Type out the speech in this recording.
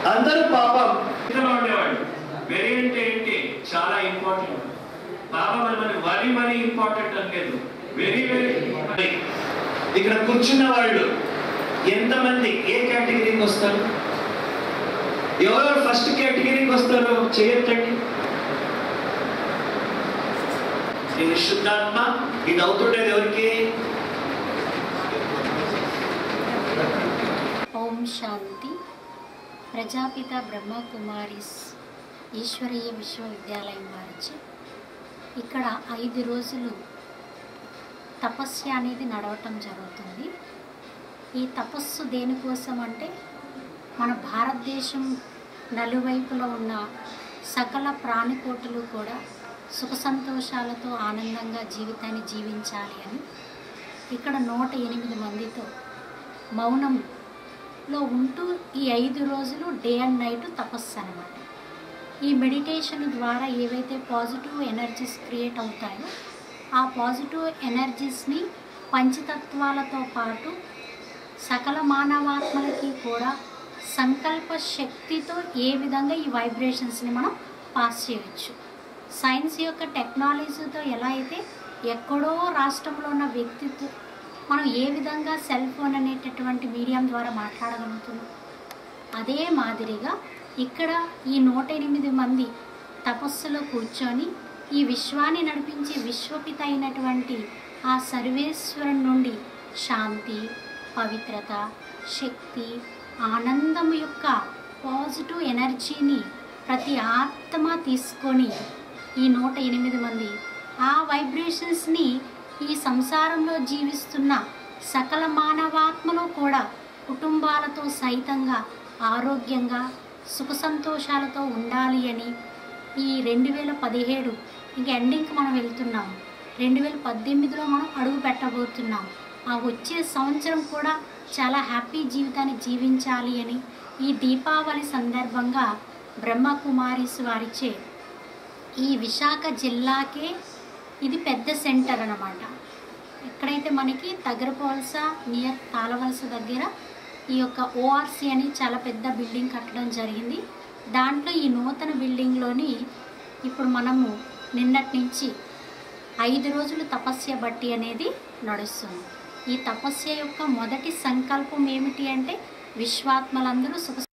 అందరూ పాపం ఇందులో ఉండేవాళ్ళు వెరీ అంటే ఏంటి చాలా ఇంపార్టెంట్ బాబా మరి మరి వరి మరీ ఇంపార్టెంట్ అని లేదు వెరీ వెరీ ఇక్కడ కూర్చున్న వాళ్ళు ఎంతమంది ఏ కేటగిరీకి వస్తారు ఎవరెవరు ఫస్ట్ కేటగిరీకి వస్తారో చేయొద్దండి ఇది శుద్ధాత్మ ఇది అవుతుండేది ఎవరికి ఓం శాంతి ప్రజాపిత బ్రహ్మకుమారిస్ ఈశ్వరీయ విశ్వవిద్యాలయం వారిచే ఇక్కడ ఐదు రోజులు తపస్య అనేది నడవటం జరుగుతుంది ఈ తపస్సు దేనికోసం అంటే మన భారతదేశం నలువైపులో ఉన్న సకల ప్రాణికోటులు కూడా సుఖ సంతోషాలతో ఆనందంగా జీవితాన్ని జీవించాలి అని ఇక్కడ నూట ఎనిమిది మందితో మౌనంలో ఉంటూ ఈ ఐదు రోజులు డే అండ్ నైట్ తపస్సు అనమాట ఈ మెడిటేషన్ ద్వారా ఏవైతే పాజిటివ్ ఎనర్జీస్ క్రియేట్ అవుతాయో ఆ పాజిటివ్ ఎనర్జీస్ని పంచతత్వాలతో పాటు సకల మానవాత్మలకి కూడా సంకల్ప శక్తితో ఏ విధంగా ఈ వైబ్రేషన్స్ని మనం పాస్ చేయవచ్చు సైన్స్ యొక్క టెక్నాలజీతో ఎలా అయితే ఎక్కడో రాష్ట్రంలో ఉన్న వ్యక్తితో మనం ఏ విధంగా సెల్ ఫోన్ అనేటటువంటి మీడియం ద్వారా మాట్లాడగలుగుతున్నాం అదే మాదిరిగా ఇక్కడ ఈ నూట ఎనిమిది మంది తపస్సులో కూర్చొని ఈ విశ్వాన్ని నడిపించే విశ్వపిత అయినటువంటి ఆ సర్వేశ్వరుని నుండి శాంతి పవిత్రత శక్తి ఆనందం యొక్క పాజిటివ్ ఎనర్జీని ప్రతి ఆత్మ తీసుకొని ఈ నూట ఎనిమిది మంది ఆ వైబ్రేషన్స్ని ఈ సంసారంలో జీవిస్తున్న సకల మానవాత్మలో కూడా కుటుంబాలతో సహితంగా ఆరోగ్యంగా సుఖ సంతోషాలతో ఉండాలి అని ఈ రెండు వేల పదిహేడు ఇంక ఎండింగ్కి మనం వెళ్తున్నాం రెండు వేల పద్దెనిమిదిలో మనం అడుగు పెట్టబోతున్నాం ఆ వచ్చే సంవత్సరం కూడా చాలా హ్యాపీ జీవితాన్ని జీవించాలి అని ఈ దీపావళి సందర్భంగా బ్రహ్మకుమారిస్ వారిచే ఈ విశాఖ జిల్లాకే ఇది పెద్ద సెంటర్ అన్నమాట ఎక్కడైతే మనకి తగరపోవలస నియర్ తాళవలస దగ్గర ఈ యొక్క ఓఆర్సి అని చాలా పెద్ద బిల్డింగ్ కట్టడం జరిగింది దాంట్లో ఈ నూతన బిల్డింగ్లోని ఇప్పుడు మనము నిన్నటి నుంచి ఐదు రోజులు తపస్య బట్టి అనేది నడుస్తుంది ఈ తపస్య యొక్క మొదటి సంకల్పం ఏమిటి అంటే విశ్వాత్మలందరూ సుఖ